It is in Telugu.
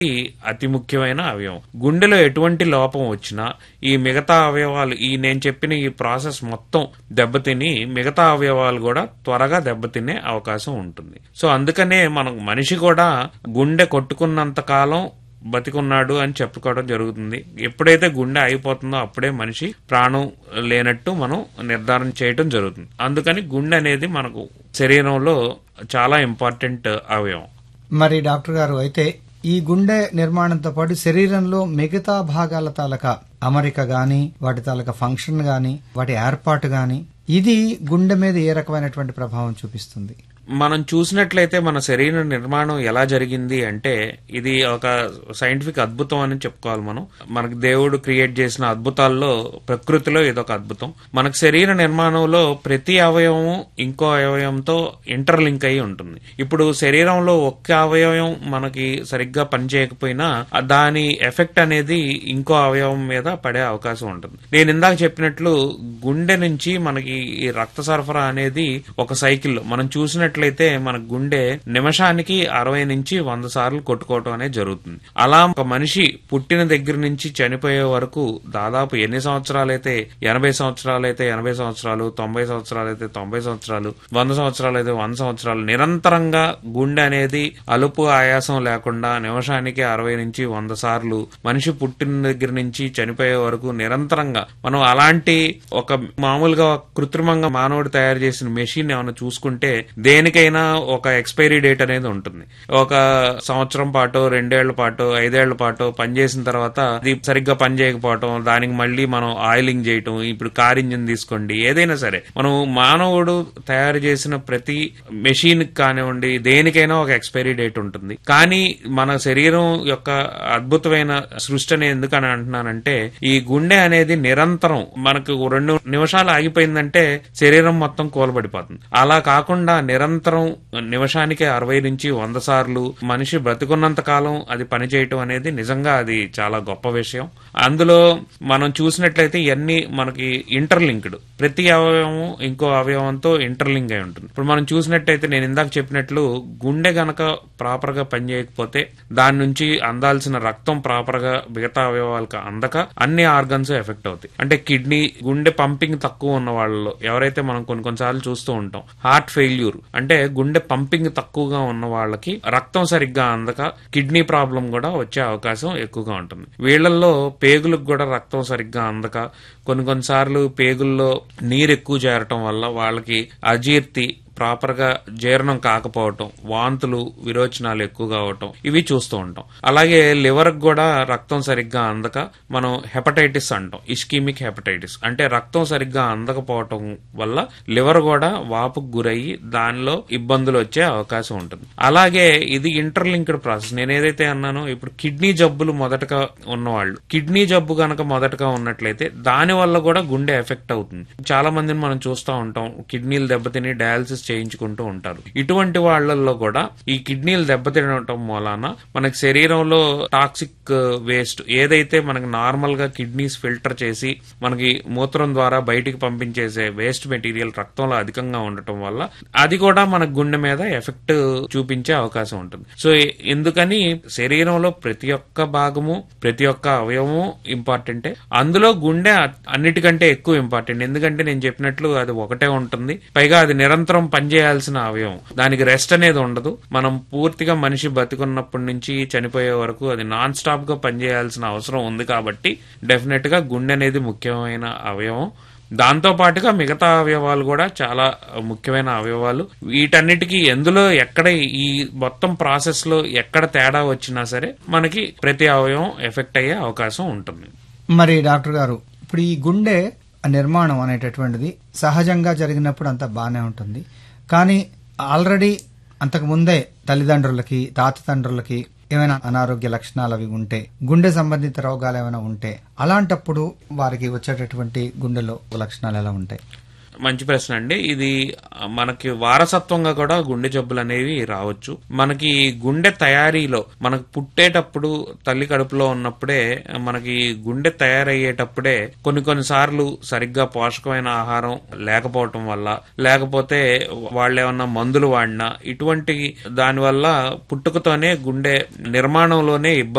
ఈ అతి ముఖ్యమైన అవయవం గుండెలో ఎటువంటి లోపం వచ్చినా ఈ మిగతా అవయవాలు ఈ నేను చెప్పిన ఈ ప్రాసెస్ మొత్తం దెబ్బతిని మిగతా అవయవాలు కూడా త్వరగా దెబ్బతినే అవకాశం ఉంటుంది సో అందుకనే మనం మనిషి కూడా గుండె కొట్టుకున్నంత కాలం బతికున్నాడు అని చెప్పుకోవడం జరుగుతుంది ఎప్పుడైతే గుండె అయిపోతుందో అప్పుడే మనిషి ప్రాణం లేనట్టు మనం నిర్ధారణ చేయటం జరుగుతుంది అందుకని గుండె అనేది మనకు శరీరంలో చాలా ఇంపార్టెంట్ అవయవం మరి డాక్టర్ గారు అయితే ఈ గుండె నిర్మాణంతో పాటు శరీరంలో మిగతా భాగాల తాలూకా అమరిక గాని వాటి తాలూకా ఫంక్షన్ గాని వాటి ఏర్పాటు గాని ఇది గుండె మీద ఏ రకమైనటువంటి ప్రభావం చూపిస్తుంది మనం చూసినట్లయితే మన శరీర నిర్మాణం ఎలా జరిగింది అంటే ఇది ఒక సైంటిఫిక్ అద్భుతం అని చెప్పుకోవాలి మనం మనకి దేవుడు క్రియేట్ చేసిన అద్భుతాల్లో ప్రకృతిలో ఇదొక అద్భుతం మనకు శరీర నిర్మాణంలో ప్రతి అవయవం ఇంకో అవయవంతో ఇంటర్లింక్ అయి ఉంటుంది ఇప్పుడు శరీరంలో ఒక్క అవయవం మనకి సరిగ్గా పనిచేయకపోయినా ఆ దాని ఎఫెక్ట్ అనేది ఇంకో అవయవం మీద పడే అవకాశం ఉంటుంది నేను ఇందాక చెప్పినట్లు గుండె నుంచి మనకి ఈ రక్త సరఫరా అనేది ఒక సైకిల్లో మనం చూసినట్లయితే మన గుండె నిమిషానికి అరవై నుంచి వంద సార్లు కొట్టుకోవటం అనేది జరుగుతుంది అలా ఒక మనిషి పుట్టిన దగ్గర నుంచి చనిపోయే వరకు దాదాపు ఎన్ని సంవత్సరాలు అయితే ఎనభై సంవత్సరాలు అయితే ఎనభై సంవత్సరాలు తొంభై సంవత్సరాలు అయితే తొంభై సంవత్సరాలు వంద సంవత్సరాలు అయితే వంద సంవత్సరాలు నిరంతరంగా గుండె అనేది అలుపు ఆయాసం లేకుండా నిమిషానికి అరవై నుంచి వంద సార్లు మనిషి పుట్టిన దగ్గర నుంచి చనిపోయే వరకు నిరంతరంగా మనం అలాంటి ఒక మామూలుగా కృత్రిమంగా మానవుడు తయారు చేసిన మెషిన్ ఏమైనా చూసుకుంటే దేనికైనా ఒక ఎక్స్పైరీ డేట్ అనేది ఉంటుంది ఒక సంవత్సరం పాటు రెండేళ్ల పాటు ఐదేళ్ల పాటు పనిచేసిన తర్వాత అది సరిగ్గా పని చేయకపోవటం దానికి మళ్ళీ మనం ఆయిలింగ్ చేయటం ఇప్పుడు కార్ ఇంజిన్ తీసుకోండి ఏదైనా సరే మనం మానవుడు తయారు చేసిన ప్రతి మెషిన్ కానివ్వండి దేనికైనా ఒక ఎక్స్పైరీ డేట్ ఉంటుంది కానీ మన శరీరం యొక్క అద్భుతమైన సృష్టి అనేది ఎందుకని అంటున్నానంటే ఈ గుండె అనేది నిరంతరం మనకు రెండు నిమిషాలు ఆగిపోయిందంటే శరీరం మొత్తం కూలబడిపోతుంది అలా కాకుండా నిరంతరం నిమిషానికి అరవై నుంచి వంద సార్లు మనిషి బ్రతికున్నంత కాలం అది పనిచేయటం అనేది నిజంగా అది చాలా గొప్ప విషయం అందులో మనం చూసినట్లయితే ఇవన్నీ మనకి ఇంటర్లింక్డ్ ప్రతి అవయవం ఇంకో అవయవంతో ఇంటర్లింక్ అయి ఉంటుంది ఇప్పుడు మనం చూసినట్టయితే నేను ఇందాక చెప్పినట్లు గుండె గనక ప్రాపర్ గా పనిచేయకపోతే దాని నుంచి అందాల్సిన రక్తం ప్రాపర్ గా మిగతా అవయవాలకు అందక అన్ని ఆర్గన్స్ ఎఫెక్ట్ అవుతాయి అంటే కిడ్నీ గుండె పంపింగ్ తక్కువ ఉన్న వాళ్ళలో ఎవరైతే మనం కొన్ని కొన్నిసార్లు చూస్తూ ఉంటాం హార్ట్ ఫెయిల్యూర్ అంటే గుండె పంపింగ్ తక్కువగా ఉన్న వాళ్ళకి రక్తం సరిగ్గా అందక కిడ్నీ ప్రాబ్లం కూడా వచ్చే అవకాశం ఎక్కువగా ఉంటుంది వీళ్ళల్లో పేగులకు కూడా రక్తం సరిగ్గా అందక కొన్ని కొన్నిసార్లు పేగుల్లో నీరు ఎక్కువ చేరటం వల్ల వాళ్ళకి అజీర్తి ప్రాపర్ గా జీర్ణం కాకపోవటం వాంతులు విరోచనాలు ఎక్కువగా అవటం ఇవి చూస్తూ ఉంటాం అలాగే లివర్ కూడా రక్తం సరిగ్గా అందక మనం హెపటైటిస్ అంటాం ఇస్కీమిక్ హెపటైటిస్ అంటే రక్తం సరిగ్గా అందకపోవటం వల్ల లివర్ కూడా వాపుకు గురయ్యి దానిలో ఇబ్బందులు వచ్చే అవకాశం ఉంటుంది అలాగే ఇది ఇంటర్లింక్డ్ ప్రాసెస్ నేను ఏదైతే అన్నానో ఇప్పుడు కిడ్నీ జబ్బులు మొదటగా ఉన్నవాళ్ళు కిడ్నీ జబ్బు గనక మొదటగా ఉన్నట్లయితే దాని వల్ల కూడా గుండె ఎఫెక్ట్ అవుతుంది చాలా మందిని మనం చూస్తూ ఉంటాం కిడ్నీలు దెబ్బతిని డయాలసిస్ చేయించుకుంటూ ఉంటారు ఇటువంటి వాళ్ళల్లో కూడా ఈ కిడ్నీలు దెబ్బతినటం మూలాన మనకి శరీరంలో టాక్సిక్ వేస్ట్ ఏదైతే మనకి నార్మల్ గా కిడ్నీస్ ఫిల్టర్ చేసి మనకి మూత్రం ద్వారా బయటికి పంపించేసే వేస్ట్ మెటీరియల్ రక్తంలో అధికంగా ఉండటం వల్ల అది కూడా మన గుండె మీద ఎఫెక్ట్ చూపించే అవకాశం ఉంటుంది సో ఎందుకని శరీరంలో ప్రతి ఒక్క భాగము ప్రతి ఒక్క అవయవము ఇంపార్టెంటే అందులో గుండె అన్నిటికంటే ఎక్కువ ఇంపార్టెంట్ ఎందుకంటే నేను చెప్పినట్లు అది ఒకటే ఉంటుంది పైగా అది నిరంతరం పనిచేయాల్సిన అవయవం దానికి రెస్ట్ అనేది ఉండదు మనం పూర్తిగా మనిషి బతికున్నప్పటి నుంచి చనిపోయే వరకు అది నాన్ స్టాప్ గా పనిచేయాల్సిన అవసరం ఉంది కాబట్టి డెఫినెట్ గా గుండె అనేది ముఖ్యమైన అవయవం దాంతో పాటుగా మిగతా అవయవాలు కూడా చాలా ముఖ్యమైన అవయవాలు వీటన్నిటికీ ఎందులో ఎక్కడ ఈ మొత్తం ప్రాసెస్ లో ఎక్కడ తేడా వచ్చినా సరే మనకి ప్రతి అవయవం ఎఫెక్ట్ అయ్యే అవకాశం ఉంటుంది మరి డాక్టర్ గారు ఇప్పుడు ఈ గుండె నిర్మాణం అనేటటువంటిది సహజంగా జరిగినప్పుడు అంతా బాగానే ఉంటుంది కానీ ఆల్రెడీ అంతకు ముందే తల్లిదండ్రులకి తాత తండ్రులకి ఏమైనా అనారోగ్య లక్షణాలు అవి ఉంటే గుండె సంబంధిత రోగాలు ఏమైనా ఉంటే అలాంటప్పుడు వారికి వచ్చేటటువంటి గుండెలో లక్షణాలు ఎలా ఉంటాయి మంచి ప్రశ్న అండి ఇది మనకి వారసత్వంగా కూడా గుండె జబ్బులు అనేవి రావచ్చు మనకి గుండె తయారీలో మనకు పుట్టేటప్పుడు తల్లి కడుపులో ఉన్నప్పుడే మనకి గుండె తయారయ్యేటప్పుడే కొన్ని కొన్ని సార్లు సరిగ్గా పోషకమైన ఆహారం లేకపోవటం వల్ల లేకపోతే వాళ్ళు ఏమన్నా మందులు వాడినా ఇటువంటి దానివల్ల పుట్టుకతోనే గుండె నిర్మాణంలోనే ఇబ్బంది